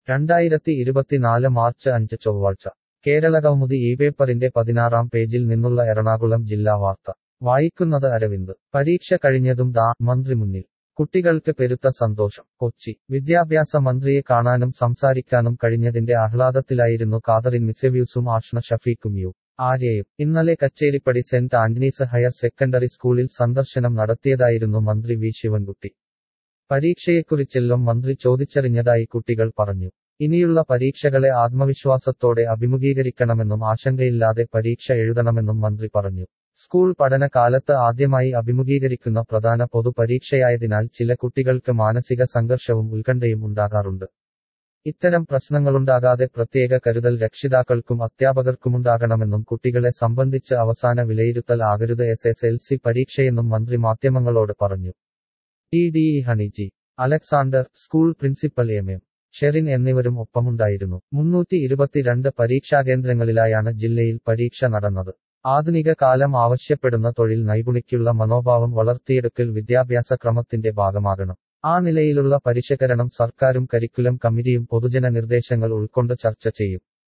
രണ്ടായിരത്തി ഇരുപത്തിനാല് മാർച്ച് അഞ്ച് ചൊവ്വാഴ്ച കേരളകൗമുദി ഈ പേപ്പറിന്റെ പതിനാറാം പേജിൽ നിന്നുള്ള എറണാകുളം ജില്ലാ വാർത്ത വായിക്കുന്നത് അരവിന്ദ് പരീക്ഷ കഴിഞ്ഞതും ദാ മന്ത്രി മുന്നിൽ കുട്ടികൾക്ക് പെരുത്ത സന്തോഷം കൊച്ചി വിദ്യാഭ്യാസ മന്ത്രിയെ കാണാനും സംസാരിക്കാനും കഴിഞ്ഞതിന്റെ ആഹ്ലാദത്തിലായിരുന്നു കാതറിൻ മിസെവ്യൂസും ആഷ്ണ ഷഫീഖും യു ആര്യയും ഇന്നലെ Kacheripady saint Antony's higher secondary സ്കൂളിൽ സന്ദർശനം നടത്തിയതായിരുന്നു മന്ത്രി വി ശിവൻകുട്ടി പരീക്ഷയെക്കുറിച്ചെല്ലാം മന്ത്രി ചോദിച്ചറിഞ്ഞതായി കുട്ടികൾ പറഞ്ഞു ഇനിയുള്ള പരീക്ഷകളെ ആത്മവിശ്വാസത്തോടെ അഭിമുഖീകരിക്കണമെന്നും ആശങ്കയില്ലാതെ പരീക്ഷ എഴുതണമെന്നും മന്ത്രി പറഞ്ഞു സ്കൂൾ പഠനകാലത്ത് ആദ്യമായി അഭിമുഖീകരിക്കുന്ന പ്രധാന പൊതുപരീക്ഷയായതിനാൽ ചില കുട്ടികൾക്ക് മാനസിക സംഘർഷവും ഉത്കണ്ഠയും ഉണ്ടാകാറുണ്ട് ഇത്തരം പ്രശ്നങ്ങളുണ്ടാകാതെ പ്രത്യേക കരുതൽ രക്ഷിതാക്കൾക്കും അധ്യാപകർക്കുമുണ്ടാകണമെന്നും കുട്ടികളെ സംബന്ധിച്ച് അവസാന വിലയിരുത്തൽ ആകരുത് എസ് എസ് എൽ സി പരീക്ഷയെന്നും മന്ത്രി മാധ്യമങ്ങളോട് പറഞ്ഞു T D E Honey G Alexander school principal M M Sherin എന്നിവരും ഒപ്പമുണ്ടായിരുന്നു മുന്നൂറ്റി ഇരുപത്തിരണ്ട് പരീക്ഷാകേന്ദ്രങ്ങളിലായാണ് ജില്ലയിൽ പരീക്ഷ നടന്നത് ആധുനിക കാലം ആവശ്യപ്പെടുന്ന തൊഴിൽ നൈപുണിക്കുള്ള മനോഭാവം വളർത്തിയെടുക്കൽ വിദ്യാഭ്യാസ ക്രമത്തിന്റെ ഭാഗമാകണം ആ നിലയിലുള്ള പരിഷ്കരണം സർക്കാരും കരിക്കുലം കമ്മിറ്റിയും പൊതുജന നിർദ്ദേശങ്ങൾ ഉൾക്കൊണ്ട് ചർച്ച ചെയ്യും